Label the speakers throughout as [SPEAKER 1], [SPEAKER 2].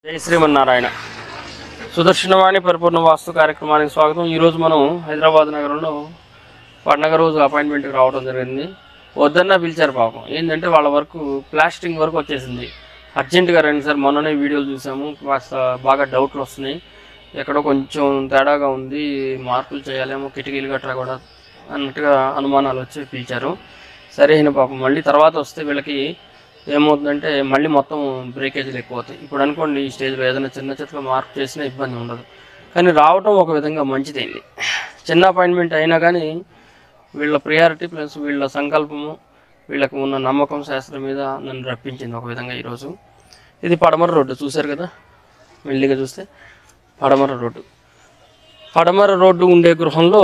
[SPEAKER 1] జై శ్రీమన్నారాయణ సుదర్శనవాణి పరిపూర్ణ వాస్తు కార్యక్రమానికి స్వాగతం ఈరోజు మనం హైదరాబాద్ నగరంలో పండగ రోజు అపాయింట్మెంట్కి రావడం జరిగింది వద్దన్నా పిలిచారు పాపం ఏంటంటే వాళ్ళ వరకు ప్లాస్టింగ్ వరకు వచ్చేసింది అర్జెంటుగా రండి సార్ మొన్ననే వీడియోలు చూసాము కాస్త బాగా డౌట్లు వస్తున్నాయి ఎక్కడో కొంచెం తేడాగా ఉంది మార్పులు చేయాలేమో కిటికీలు గట్రా కూడా అన్నట్టుగా అనుమానాలు వచ్చి పిలిచారు సరే అయిన పాపం మళ్ళీ తర్వాత వస్తే వీళ్ళకి ఏమవుతుందంటే మళ్ళీ మొత్తం బ్రేకేజీలు ఎక్కువ అవుతాయి ఇప్పుడు అనుకోండి ఈ స్టేజ్లో ఏదైనా చిన్న చిన్న మార్పు చేసినా ఇబ్బంది ఉండదు కానీ రావటం ఒక విధంగా మంచిదైంది చిన్న అపాయింట్మెంట్ అయినా కానీ వీళ్ళ ప్రియారిటీ ప్లస్ వీళ్ళ సంకల్పము వీళ్ళకు ఉన్న నమ్మకం శాస్త్రం మీద నన్ను రప్పించింది ఒక విధంగా ఈరోజు ఇది పడమర రోడ్డు చూశారు కదా మెల్లిగా చూస్తే పడమర రోడ్డు పడమర రోడ్డు ఉండే గృహంలో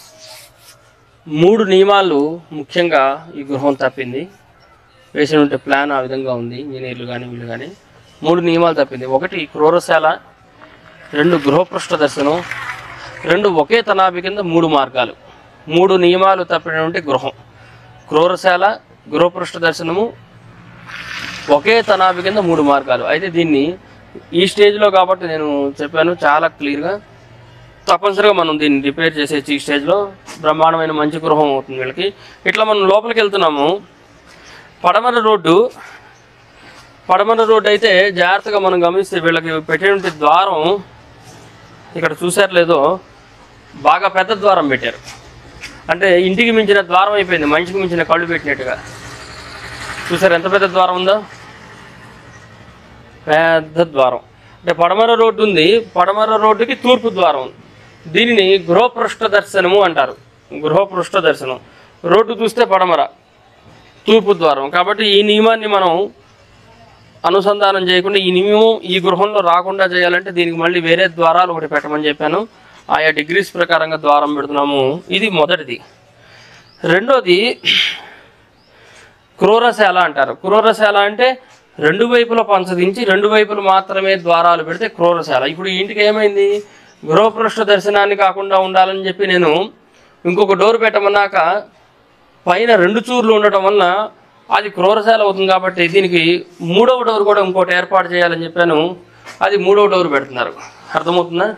[SPEAKER 1] మూడు నియమాలు ముఖ్యంగా ఈ గృహం తప్పింది వేసిన ఉంటే ప్లాన్ ఆ విధంగా ఉంది ఇంజనీర్లు కానీ వీళ్ళు కానీ మూడు నియమాలు తప్పింది ఒకటి క్రూరశాల రెండు గృహపృష్ఠ దర్శనం రెండు ఒకే తనాభి కింద మూడు మార్గాలు మూడు నియమాలు తప్పినటువంటి గృహం క్రూరశాల గృహపృష్ఠ దర్శనము ఒకే తనాభి కింద మూడు మార్గాలు అయితే దీన్ని ఈ స్టేజ్లో కాబట్టి నేను చెప్పాను చాలా క్లియర్గా తప్పనిసరిగా మనం దీన్ని రిపేర్ చేసేసి ఈ స్టేజ్లో బ్రహ్మాండమైన మంచి గృహం అవుతుంది వీళ్ళకి ఇట్లా మనం లోపలికి వెళ్తున్నాము పడమర రోడ్డు పడమర రోడ్డు అయితే జాగ్రత్తగా మనం గమనిస్తే వీళ్ళకి పెట్టేటువంటి ద్వారం ఇక్కడ చూసారు లేదో బాగా పెద్ద ద్వారం పెట్టారు అంటే ఇంటికి మించిన ద్వారం అయిపోయింది మనిషికి మించిన కళ్ళు పెట్టినట్టుగా చూసారు ఎంత పెద్ద ద్వారం ఉందో పెద్ద ద్వారం అంటే పడమర రోడ్డు ఉంది పడమర రోడ్డుకి తూర్పు ద్వారం ఉంది దీనిని గృహపృష్ఠ దర్శనము అంటారు గృహపృష్ఠ దర్శనం రోడ్డు చూస్తే పడమర తూర్పు ద్వారం కాబట్టి ఈ నియమాన్ని మనం అనుసంధానం చేయకుండా ఈ నియమం ఈ గృహంలో రాకుండా చేయాలంటే దీనికి మళ్ళీ వేరే ద్వారాలు ఒకటి పెట్టమని చెప్పాను ఆయా డిగ్రీస్ ప్రకారంగా ద్వారం పెడుతున్నాము ఇది మొదటిది రెండోది క్రూరశాల అంటారు క్రూరశాల అంటే రెండు వైపుల పంచదించి రెండు వైపులు మాత్రమే ద్వారాలు పెడితే క్రూరశాల ఇప్పుడు ఈ ఇంటికి ఏమైంది గృహపృష్ఠ దర్శనాన్ని కాకుండా ఉండాలని చెప్పి నేను ఇంకొక డోర్ పెట్టమన్నాక పైన రెండు చూర్లు ఉండటం వలన అది క్రూరశాల అవుతుంది కాబట్టి దీనికి మూడవ డోర్ కూడా ఇంకోటి ఏర్పాటు చేయాలని చెప్పాను అది మూడవ డోర్ పెడుతున్నారు అర్థమవుతుందా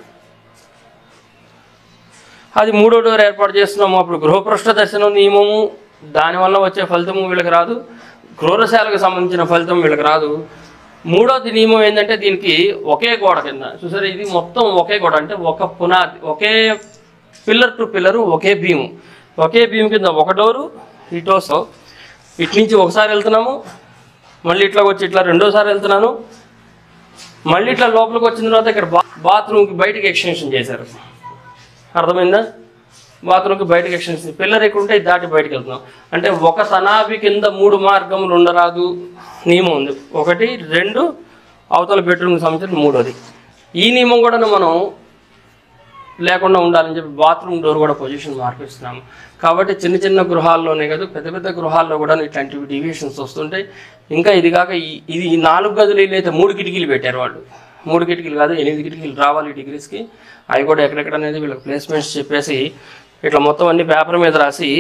[SPEAKER 1] అది మూడో డోర్ ఏర్పాటు చేస్తున్నాము అప్పుడు గృహపృష్ఠ దర్శనం నియమము దానివల్ల వచ్చే ఫలితము వీళ్ళకి రాదు క్రూరశాలకు సంబంధించిన ఫలితం వీళ్ళకి రాదు మూడోది నియమం ఏంటంటే దీనికి ఒకే గోడ కింద చూసారా ఇది మొత్తం ఒకే గోడ అంటే ఒక పునాది ఒకే పిల్లర్ టు పిల్లరు ఒకే భీము ఒకే భీము కింద ఒక డోరు ఇటోసో ఇటు నుంచి ఒకసారి వెళ్తున్నాము మళ్ళీ ఇట్లా వచ్చి ఇట్లా రెండోసారి వెళ్తున్నాను మళ్ళీ ఇట్లా లోపలికి వచ్చిన తర్వాత ఇక్కడ బా బాత్రూమ్కి బయటికి ఎక్స్టెన్షన్ చేశారు అర్థమైందా బాత్రూమ్కి బయటకు ఎక్స్టెన్షన్ పిల్లర్ ఎక్కడ ఉంటే ఇది దాటి బయటకు వెళ్తున్నాం అంటే ఒక సనాభి కింద మూడు మార్గములు ఉండరాదు నియమం ఉంది ఒకటి రెండు అవతల బెడ్రూమ్కి సంబంధించిన మూడోది ఈ నియమం కూడా మనం లేకుండా ఉండాలని చెప్పి బాత్రూమ్ డోర్ కూడా పొజిషన్ మార్పిస్తున్నాము కాబట్టి చిన్న చిన్న గృహాల్లోనే కాదు పెద్ద పెద్ద గృహాల్లో కూడా ఇట్లాంటివి డీవియేషన్స్ వస్తుంటాయి ఇంకా ఇది కాక ఈ- ఇది ఈ నాలుగు గదులు అయితే మూడు కిటికీలు పెట్టారు వాళ్ళు మూడు కిటికీలు కాదు ఎనిమిది కిటికీలు రావాలి డిగ్రీస్కి అవి కూడా ఎక్కడెక్కడ అనేది వీళ్ళకి ప్లేస్మెంట్స్ చెప్పేసి ఇట్లా మొత్తం అన్ని పేపర్ మీద రాసి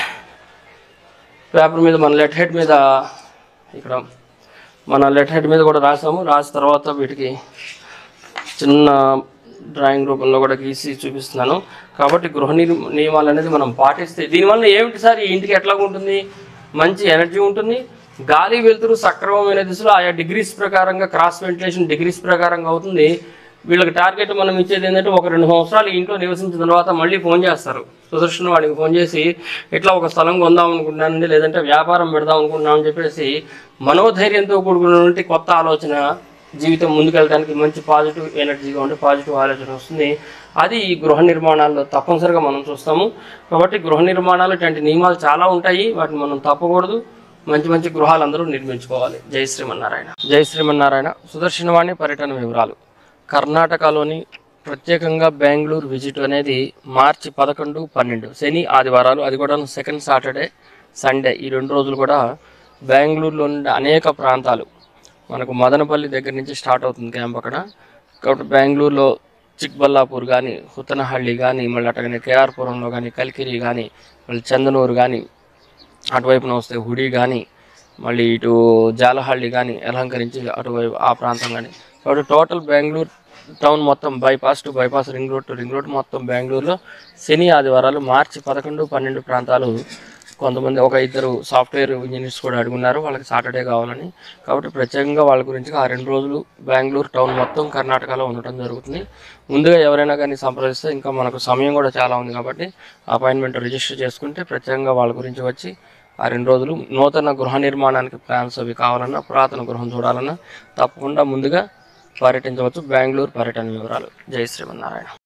[SPEAKER 1] పేపర్ మీద మన లెట్ హెడ్ మీద ఇక్కడ మన లెట్ హెడ్ మీద కూడా రాసాము రాసిన తర్వాత వీటికి చిన్న డ్రాయింగ్ రూపంలో కూడా గీసి చూపిస్తున్నాను కాబట్టి గృహ నిర్- నియమాలు అనేది మనం పాటిస్తే దీనివల్ల ఏమిటి సార్ ఈ ఇంటికి ఎట్లా ఉంటుంది మంచి ఎనర్జీ ఉంటుంది గాలి వెలుతురు సక్రమమైన దిశలో ఆయా డిగ్రీస్ ప్రకారంగా క్రాస్ వెంటిలేషన్ డిగ్రీస్ ప్రకారంగా అవుతుంది వీళ్ళకి టార్గెట్ మనం ఇచ్చేది ఏంటంటే ఒక రెండు సంవత్సరాలు ఈ ఇంట్లో నివసించిన తర్వాత మళ్ళీ ఫోన్ చేస్తారు సుదర్శన్ వాడికి ఫోన్ చేసి ఇట్లా ఒక స్థలం కొందాం అనుకుంటున్నానండి లేదంటే వ్యాపారం పెడదాం అనుకుంటున్నాం అని చెప్పేసి మనోధైర్యంతో కూడుకున్నటువంటి కొత్త ఆలోచన జీవితం ముందుకెళ్ళడానికి మంచి పాజిటివ్ ఎనర్జీగా ఉంటే పాజిటివ్ ఆలోచన వస్తుంది అది ఈ గృహ నిర్మాణాల్లో తప్పనిసరిగా మనం చూస్తాము కాబట్టి గృహ నిర్మాణాలు ఇట్లాంటి నియమాలు చాలా ఉంటాయి వాటిని మనం తప్పకూడదు మంచి మంచి గృహాలు అందరూ నిర్మించుకోవాలి జై శ్రీమన్నారాయణ జై శ్రీమన్నారాయణ సుదర్శనవాణి పర్యటన వివరాలు కర్ణాటకలోని ప్రత్యేకంగా బెంగళూరు విజిట్ అనేది మార్చి పదకొండు పన్నెండు శని ఆదివారాలు అది కూడా సెకండ్ సాటర్డే సండే ఈ రెండు రోజులు కూడా బెంగళూరులోని అనేక ప్రాంతాలు మనకు మదనపల్లి దగ్గర నుంచి స్టార్ట్ అవుతుంది క్యాంప్ అక్కడ కాబట్టి బెంగళూరులో చిక్బల్లాపూర్ కానీ హుతనహళ్ళి కానీ మళ్ళీ అట్టగానే కేఆర్పురంలో కానీ కలికిరి కానీ మళ్ళీ చందనూరు కానీ అటువైపున వస్తే హుడి కానీ మళ్ళీ ఇటు జాలహళ్ళి కానీ అలంకరించి అటువైపు ఆ ప్రాంతం కానీ కాబట్టి టోటల్ బెంగళూరు టౌన్ మొత్తం bypass to bypass ring road to ring road మొత్తం బెంగళూరులో శని ఆదివారాలు మార్చి పదకొండు పన్నెండు ప్రాంతాలు కొంతమంది ఒక ఇద్దరు సాఫ్ట్వేర్ ఇంజనీర్స్ కూడా అడుగున్నారు వాళ్ళకి సాటర్డే కావాలని కాబట్టి ప్రత్యేకంగా వాళ్ళ గురించి ఆ రెండు రోజులు బెంగళూరు టౌన్ మొత్తం కర్ణాటకలో ఉండటం జరుగుతుంది ముందుగా ఎవరైనా కానీ సంప్రదిస్తే ఇంకా మనకు సమయం కూడా చాలా ఉంది కాబట్టి అపాయింట్మెంట్ రిజిస్టర్ చేసుకుంటే ప్రత్యేకంగా వాళ్ళ గురించి వచ్చి ఆ రెండు రోజులు నూతన గృహ నిర్మాణానికి ప్లాన్స్ అవి కావాలన్నా పురాతన గృహం చూడాలన్నా తప్పకుండా ముందుగా పర్యటించవచ్చు బెంగళూరు పర్యటన వివరాలు జై శ్రీమన్నారాయణ